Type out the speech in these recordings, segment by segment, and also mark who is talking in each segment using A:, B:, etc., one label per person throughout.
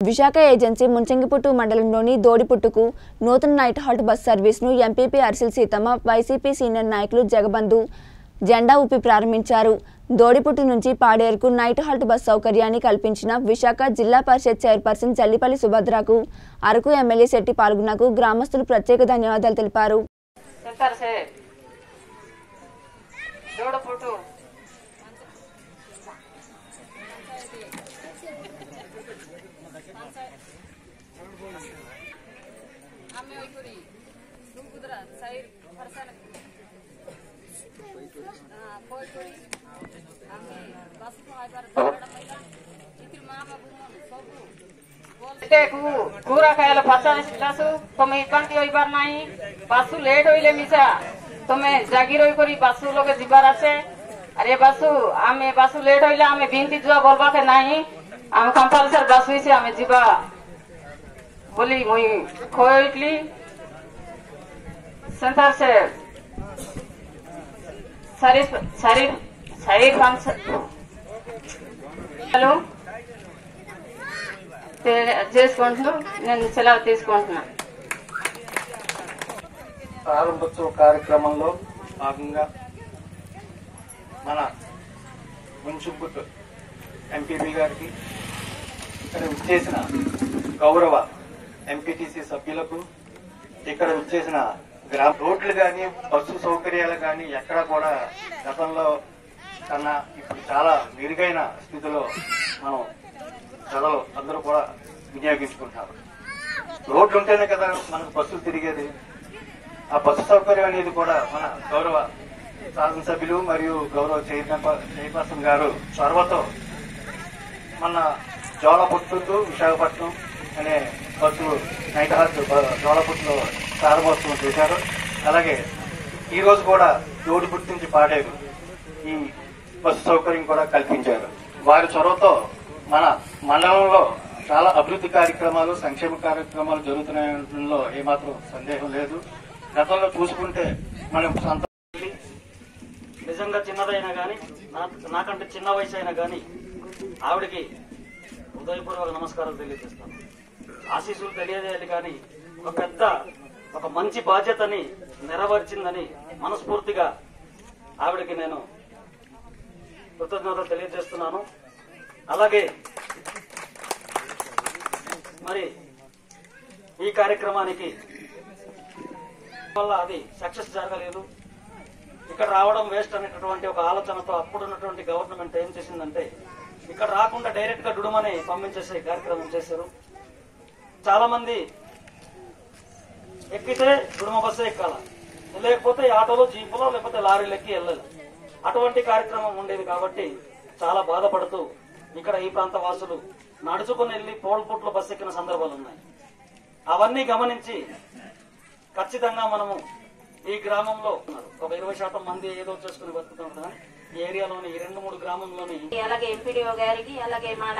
A: Visakha agency Munchingiputtu మండలంలోని దోడిపుట్టుకు నూతన నైట్ హాల్ట్ బస్ సర్వీస్ను MPP Arisil Seethamma YCP senior నాయకులు జగబంధు జెండా ఊపి ప్రారంభించారు దోడిపుట్టు నుంచి పాడేరుకు నైట్ హాల్ట్ బస్ సౌకర్యాన్ని కల్పించిన విశాఖ జిల్లా పరిషత్ చైర్పర్సన్ జల్లిపల్లి సుభద్రకు అరకు ఎమ్మెల్యే శెట్టి పాల్గొనకు గ్రామస్తులు ప్రత్యేక ధన్యవాదాలు తెలిపారు
B: సెంటర్ సే జోడపుట్టు ಕೂರಕಾಯಲು ಪಚಾಸ್ ಗ್ಲಾಸು তুমি কান্তি হইবার নাই বাসু লেট হইলে মিছা তুমি জাগি রই করি বাসু লগে ଯିବାର আছে আরে বাসু আমি বাসু লেট হইলে আমি বিনতি যুয়া বলবাকে নাই আমি কম্পালসার বাসু হইছে আমি ଯିବା বলি মুই খইটলি সেন্টার সে শরীফ শরীফ শরীফ హలో చేసుకుంటున్నాను నేను సెలవు తీసుకుంటున్నా
C: ప్రారంభోత్సవ కార్యక్రమంలో భాగంగా మన మున్సిపల్ ఎంపీపీ గారికి ఇక్కడ విచ్చేసిన గౌరవ ఎంపీటీసీ సభ్యులకు ఇక్కడ విచ్చేసిన గ్రామ రోడ్లు కానీ బస్సు సౌకర్యాలు కానీ ఎక్కడ కూడా గతంలో కన్నా ఇప్పుడు చాలా మెరుగైన స్థితిలో మనం ప్రజలు అందరూ కూడా వినియోగించుకుంటారు రోడ్లు ఉంటేనే కదా మనకు బస్సులు తిరిగేది ఆ బస్సు సౌకర్యం అనేది కూడా మన గౌరవ శాసనసభ్యులు మరియు గౌరవ చైర్మన్ చైర్పర్సన్ గారు చొరవతో మన జోలపుత్తూరు విశాఖపట్నం అనే బస్సు నైట్ హాల్ట్ జోలపుట్టులో ప్రారంభోత్సవం చేశారు అలాగే ఈ రోజు కూడా జోడిపుట్టు నుంచి పాడేరు ఈ బస్సు సౌకర్యం కూడా కల్పించారు వారి చొరవతో మన మండలంలో చాలా అభివృద్ధి కార్యక్రమాలు సంక్షేమ కార్యక్రమాలు జరుగుతున్నాయలో ఏమాత్రం సందేహం లేదు గతంలో చూసుకుంటే మనం సొంత
D: నిజంగా చిన్నదైనా కానీ నాకంటే చిన్న వయసు అయినా కానీ ఆవిడకి హృదయపూర్వక నమస్కారాలు తెలియజేస్తాను ఆశీస్సులు తెలియజేయాలి కానీ ఒక పెద్ద ఒక మంచి బాధ్యతని నెరవేర్చిందని మనస్ఫూర్తిగా ఆవిడకి నేను కృతజ్ఞతలు తెలియజేస్తున్నాను అలాగే మరి ఈ కార్యక్రమానికి వల్ల అది సక్సెస్ జరగలేదు ఇక్కడ రావడం వేస్ట్ అనేటటువంటి ఒక ఆలోచనతో అప్పుడున్నటువంటి గవర్నమెంట్ ఏం చేసిందంటే ఇక్కడ రాకుండా డైరెక్ట్ గా డుడుమని పంపించేసే కార్యక్రమం చేశారు చాలా మంది ఎక్కితే డుడుమ బస్సు ఎక్కాల లేకపోతే ఈ ఆటోలో జీపులో లేకపోతే లారీలు ఎక్కి వెళ్ళాలి అటువంటి కార్యక్రమం ఉండేది కాబట్టి చాలా బాధపడుతూ ఇక్కడ ఈ ప్రాంత వాసులు నడుచుకుని వెళ్లి పోల్పుట్ల బస్సు ఎక్కిన సందర్భాలు ఉన్నాయి అవన్నీ గమనించి ఖచ్చితంగా మనము ఈ గ్రామంలో ఉన్నారు. ఒక ఇరవై శాతం మంది ఏదో చేసుకుని బతుకుతున్నారు కానీ ఈ ఏరియాలోని ఈ రెండు మూడు గ్రామంలోని
E: అలాగే ఎంపీడీఓ గారికి అలాగే మన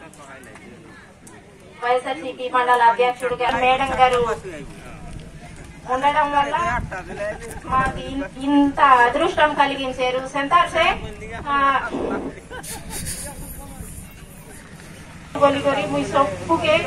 E: వైఎస్ఆర్సీపీ మండల అధ్యక్షుడు గారు మేడం గారు ఉండడం వల్ల మాకు ఇన్- ఇంత అదృష్టం కలిగించారు సెంటార్సే గొలి గొలి మీ సొప్పుకే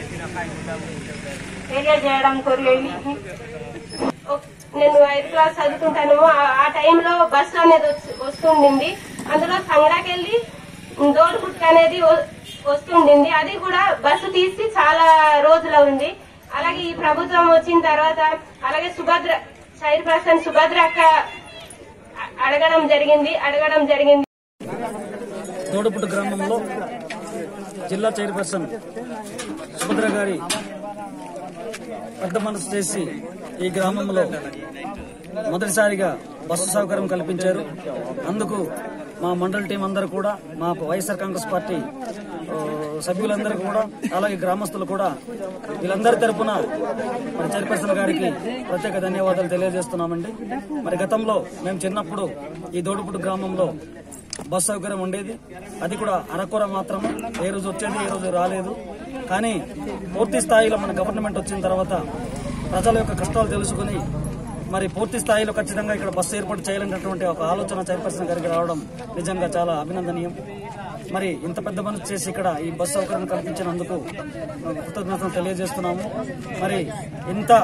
E: తెలియజేయడం కొరియని నేను ఐదు క్లాస్ చదువుకుంటాను ఆ- ఆ టైంలో బస్సు అనేది వచ్చి- వస్తుండింది అందులో సంగడాకెళ్ళి దోడుపుట్టు అనేది వ- వస్తుండింది అది కూడా బస్సు తీసి చాలా రోజులు ఉంది అలాగే ఈ ప్రభుత్వం వచ్చిన తర్వాత అలాగే సుభద్ర చైర్పర్సన్ సుభద్ర అక్క అ- అడగడం జరిగింది అడగడం జరిగింది
D: తోడుపుట్టు గ్రామంలో జిల్లా చైర్పర్సన్ సుభద్ర గారి పెద్ద మనసు చేసి ఈ గ్రామంలో మొదటిసారిగా బస్సు సౌకర్యం కల్పించారు అందుకు మా మండలి టీం అందరూ కూడా మా వైఎస్ఆర్ కాంగ్రెస్ పార్టీ ఆ, సభ్యులందరూ కూడా అలాగే గ్రామస్తులు కూడా వీళ్ళందరి తరపున మరి చైర్పర్సన్ గారికి ప్రత్యేక ధన్యవాదాలు తెలియజేస్తున్నామండి మరి గతంలో మేము చిన్నప్పుడు ఈ దోడుపుట్టు గ్రామంలో బస్ సౌకర్యం ఉండేది అది కూడా అరకొర మాత్రమే ఏ రోజు వచ్చేది ఏ రోజు రాలేదు కానీ పూర్తి స్థాయిలో మన గవర్నమెంట్ వచ్చిన తర్వాత ప్రజల యొక్క కష్టాలు తెలుసుకుని మరి పూర్తి స్థాయిలో ఖచ్చితంగా ఇక్కడ బస్సు ఏర్పాటు చేయాలనేటువంటి ఒక ఆలోచన చైర్పర్సన్ గారికి రావడం నిజంగా చాలా అభినందనీయం మరి ఇంత పెద్ద మనసు చేసి ఇక్కడ ఈ బస్సు సౌకర్యం కల్పించినందుకు కృతజ్ఞతలు తెలియజేస్తున్నాము మరి ఇంత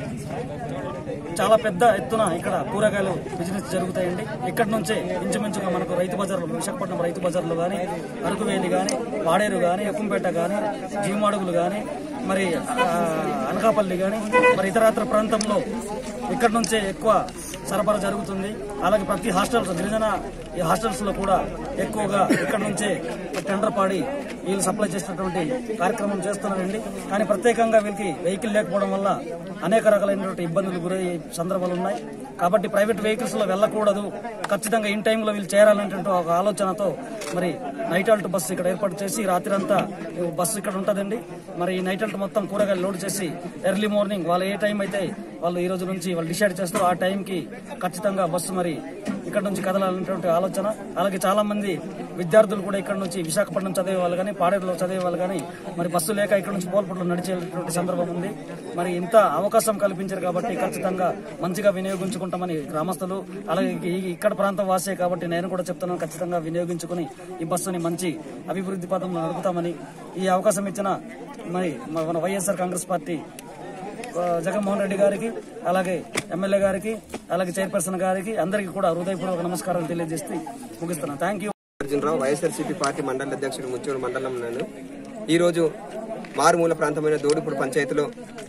D: చాలా పెద్ద ఎత్తున ఇక్కడ కూరగాయలు బిజినెస్ జరుగుతాయండి ఇక్కడ నుంచే ఇంచుమించుగా మనకు రైతు బజార్లు విశాఖపట్నం రైతు బజార్లు కానీ అరకువేలి కానీ పాడేరు కానీ ఎక్కుంపేట కానీ జీమాడుగులు కానీ మరి ఆ, అనకాపల్లి కానీ మరి ఇతరత్ర ప్రాంతంలో ఇక్కడ నుంచే ఎక్కువ సరఫరా జరుగుతుంది అలాగే ప్రతి హాస్టల్స్ గిరిజన ఈ హాస్టల్స్ లో కూడా ఎక్కువగా ఇక్కడ నుంచే టెండర్ పాడి వీళ్ళు సప్లై చేసినటువంటి కార్యక్రమం చేస్తున్నారండి కానీ ప్రత్యేకంగా వీళ్ళకి వెహికల్ లేకపోవడం వల్ల అనేక రకాలైనటువంటి ఇబ్బందులు గురయ్యే సందర్భాలు ఉన్నాయి కాబట్టి ప్రైవేట్ వెహికల్స్ లో వెళ్ళకూడదు ఖచ్చితంగా ఇన్ టైంలో వీళ్ళు చేరాలనేటువంటి ఒక ఆలోచనతో మరి నైట్ ఆల్ట్ బస్సు ఇక్కడ ఏర్పాటు చేసి రాత్రి అంతా బస్సు ఇక్కడ ఉంటుందండి మరి ఈ నైట్ ఆల్ట్ మొత్తం కూరగాయలు లోడ్ చేసి ఎర్లీ మార్నింగ్ వాళ్ళు ఏ టైం అయితే వాళ్ళు ఈ రోజు నుంచి వాళ్ళు డిసైడ్ చేస్తారో ఆ టైంకి ఖచ్చితంగా బస్సు మరి ఇక్కడ నుంచి కదలాలనేటువంటి ఆలోచన అలాగే చాలా మంది విద్యార్థులు కూడా ఇక్కడ నుంచి విశాఖపట్నం చదివే వాళ్ళు కానీ పాడేరులో చదివే వాళ్ళు కానీ మరి బస్సు లేక ఇక్కడ నుంచి పోల్పట్లో నడిచేటువంటి సందర్భం ఉంది మరి ఇంత అవకాశం కల్పించారు కాబట్టి ఖచ్చితంగా మంచిగా వినియోగించుకుంటామని గ్రామస్తులు అలాగే ఈ- ఇక్కడ ప్రాంతం వాసే కాబట్టి నేను కూడా చెప్తున్నాను ఖచ్చితంగా వినియోగించుకుని ఈ బస్సుని మంచి అభివృద్ధి పథంలో నడుపుతామని ఈ అవకాశం ఇచ్చిన మరి మన వైఎస్ఆర్ కాంగ్రెస్ పార్టీ ఆ, జగన్మోహన్ రెడ్డి గారికి అలాగే ఎమ్మెల్యే గారికి అలాగే చైర్పర్సన్ గారికి అందరికీ కూడా హృదయపూర్వక నమస్కారాలు తెలియజేస్తూ ముగిస్తున్నాను thank you
F: Arjunarao YSRCP party మండల అధ్యక్షుడు ముచ్చూరు మండలం నేను ఈరోజు మారుమూల ప్రాంతమైన దోడుపూడి పంచాయతీలో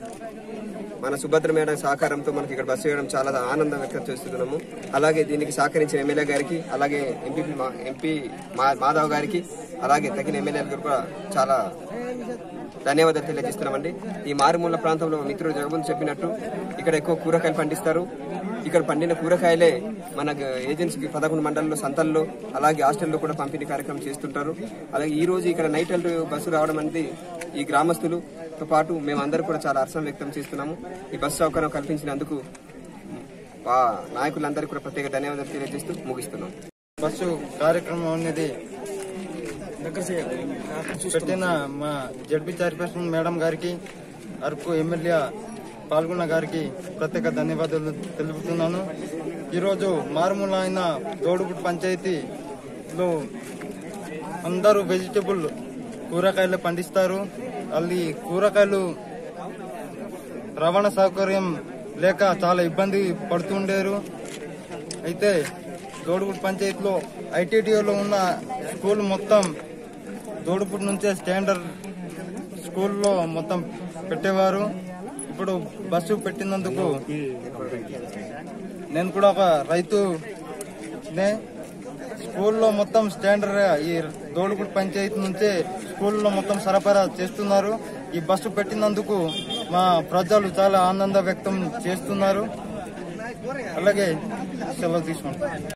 F: మన సుభద్ర మేడం సహకారంతో మనకి ఇక్కడ బస్సు వేయడం చాలా ఆనందం వ్యక్తం చేస్తున్నాము అలాగే దీనికి సహకరించిన ఎమ్మెల్యే గారికి అలాగే ఎంపీ ఎంపీ మాధవ్ గారికి అలాగే తగిన ఎమ్మెల్యేలకు కూడా చాలా ధన్యవాదాలు తెలియజేస్తున్నామండి ఈ మారుమూల ప్రాంతంలో మిత్రుడు జగబంధు చెప్పినట్టు ఇక్కడ ఎక్కువ కూరగాయలు పండిస్తారు ఇక్కడ పండిన కూరగాయలే మన ఏజెన్సీకి పదకొండు మండలంలో సంతల్లో అలాగే హాస్టల్లో కూడా పంపిణీ కార్యక్రమం చేస్తుంటారు అలాగే ఈ రోజు ఇక్కడ నైట్ హెల్త్ బస్సు రావడం అనేది ఈ గ్రామస్తులతో పాటు మేమందరూ కూడా చాలా హర్షం వ్యక్తం చేస్తున్నాము ఈ బస్సు సౌకర్యం కల్పించినందుకు ఆ నాయకులందరికీ కూడా ప్రత్యేక ధన్యవాదాలు తెలియజేస్తూ ముగిస్తున్నాం
G: బస్సు కార్యక్రమం అనేది
D: దగ్గర చేయాలి
G: పెట్టిన మా జడ్పీ చైర్పర్సన్ మేడం గారికి అరకు ఎమ్మెల్యే పాల్గొన్న గారికి ప్రత్యేక ధన్యవాదాలు తెలుపుతున్నాను ఈరోజు మారుమూల అయిన దోడుగుట్ పంచాయతీలో అందరూ వెజిటబుల్ కూరగాయలు పండిస్తారు అది కూరగాయలు రవాణా సౌకర్యం లేక చాలా ఇబ్బంది పడుతుండేరు అయితే దోడుగుడ్ పంచాయతీలో ఐటీడీఓలో ఉన్న స్కూల్ మొత్తం దోడుగుడ్ నుంచే స్టాండర్డ్ స్కూల్లో మొత్తం పెట్టేవారు ఇప్పుడు బస్సు పెట్టినందుకు నేను కూడా ఒక రైతు స్కూల్లో మొత్తం స్టాండర్డ్ ఈ దోడుగుడ్ పంచాయతీ నుంచే స్కూల్లో మొత్తం సరఫరా చేస్తున్నారు ఈ బస్సు పెట్టినందుకు మా ప్రజలు చాలా ఆనంద వ్యక్తం చేస్తున్నారు అలాగే సెలవు తీసుకుంటాం